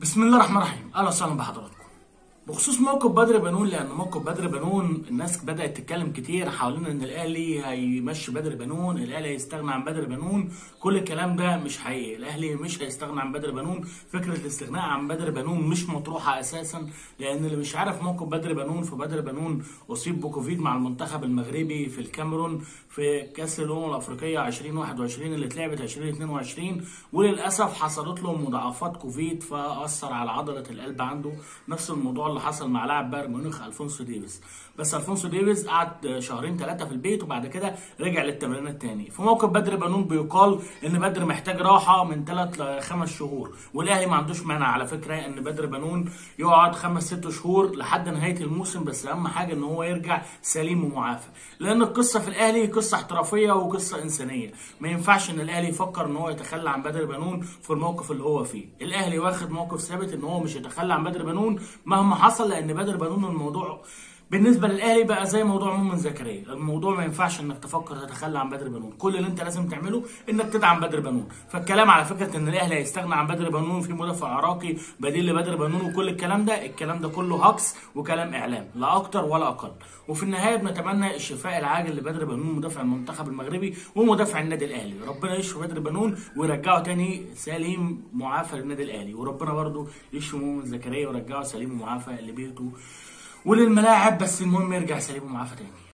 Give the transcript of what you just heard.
بسم الله الرحمن الرحيم اهلا وسهلا بحضراتكم بخصوص موقف بدر بنون لان موقف بدر بنون الناس بدات تتكلم كتير حوالين ان الاهلي هيمشي بدر بنون الاهلي هيستغنى عن بدر بنون كل الكلام ده مش حقيقي الاهلي مش هيستغنى عن بدر بنون فكره الاستغناء عن بدر بنون مش مطروحه اساسا لان اللي مش عارف موقف بدر بنون فبدر بنون اصيب بكوفيد مع المنتخب المغربي في الكاميرون في كاس الامم الافريقيه 2021 اللي اتلعبت 2022 وللاسف حصلت له مضاعفات كوفيد فاثر على عضله القلب عنده نفس الموضوع اللي حصل مع لاعب بايرن ميونخ الفونسو ديفيز بس الفونسو ديفيز قعد شهرين ثلاثه في البيت وبعد كده رجع للتمرينات تاني في موقف بدر بنون بيقال ان بدر محتاج راحه من ثلاث لخمس شهور والاهلي ما عندوش مانع على فكره ان بدر بنون يقعد خمس ست شهور لحد نهايه الموسم بس اهم حاجه ان هو يرجع سليم ومعافى لان القصه في الاهلي قصه احترافيه وقصه انسانيه ما ينفعش ان الاهلي يفكر ان هو يتخلى عن بدر بنون في الموقف اللي هو فيه الاهلي واخد موقف ثابت ان هو مش يتخلى عن بدر بنون مهما حصل لان بدر بنون الموضوع بالنسبه للاهلي بقى زي موضوع مؤمن زكريا الموضوع ما ينفعش انك تفكر تتخلى عن بدر بنون كل اللي انت لازم تعمله انك تدعم بدر بنون فالكلام على فكره ان الاهلي هيستغنى عن بدر بنون في مدافع عراقي بديل لبدر بنون وكل الكلام ده الكلام ده كله هكس وكلام اعلام لا اكتر ولا اقل وفي النهايه بنتمنى الشفاء العاجل لبدر بنون مدافع المنتخب المغربي ومدافع النادي الاهلي ربنا يشفي بدر بنون ويرجعه تاني سليم معافى للنادي الاهلي وربنا برده يشفي مؤمن زكريا ويرجعه سليم ومعافى لبيته وللملاعب بس المهم يرجع سليم ومعافى تاني